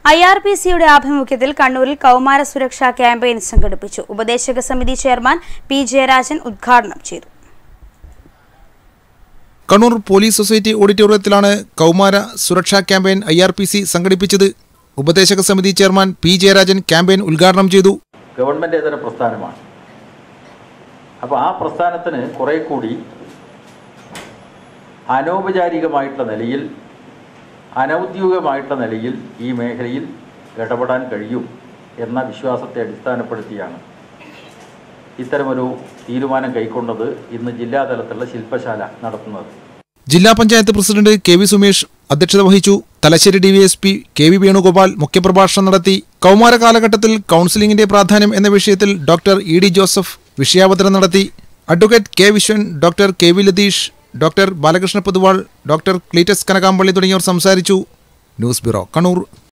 I R P സിയുടെ ആഭിമുഖ്യത്തിൽ കണ്ണൂരിൽ കൗമാര സുരക്ഷാ ക്യാമ്പയിൻ സംഘടിപ്പിച്ചു ഉപദേശക സമിതി ചെയർമാൻ പി ജയരാജൻ ഉദ്ഘാടനം ചെയ്തു കണ്ണൂർ പോലീസ് സൊസൈറ്റി ഓഡിറ്റോറിയത്തിലാണ് കൗമാര സുരക്ഷാ campaign I R P C സംഘടിപ്പിച്ചത് ഉപദേശക സമിതി ചെയർമാൻ പി ജയരാജൻ ക്യാമ്പയിൻ ഉദ്ഘാടനം ചെയ്തു ഗവൺമെൻറ് ഇതര പ്രസ്ഥാനമാണ് അപ്പോൾ ആ പ്രസ്ഥാനത്തിന് കുറേ കൂടി അനൗപചാരികമായിട്ടുള്ള നിലയിൽ അനൗദ്യോഗികമായിട്ടുള്ള നിലയിൽ ഈ മേഖലയിൽ ഇടപെടാൻ കഴിയും എന്ന വിശ്വാസത്തെ അടിസ്ഥാനപ്പെടുത്തിയാണ് ഇത്തരമൊരു തീരുമാനം കൈക്കൊണ്ടത് ഇന്ന് ജില്ലാതലത്തിലുള്ള ശില്പശാല നടത്തുന്നത് ജില്ലാ panchayat president K V Sumesh അധ്യക്ഷത വഹിച്ചു Thalassery DYSP K V Venugopal മുഖ്യപ്രഭാഷണം നടത്തി കൗമാര കാലഘട്ടത്തിൽ കൗൺസിലിംഗിന്റെ പ്രാധാന്യം എന്ന വിഷയത്തിൽ ഡോക്ടർ ഇ ഡി ജോസഫ് വിഷയാവതരണം നടത്തി advocate K Vishwan doctor K V Latheesh doctor Balakrishna Pothuval doctor Cletus Kanakampally തുടങ്ങിയവർ സംസാരിച്ചു ന്യൂസ് ബ്യൂറോ കണ്ണൂർ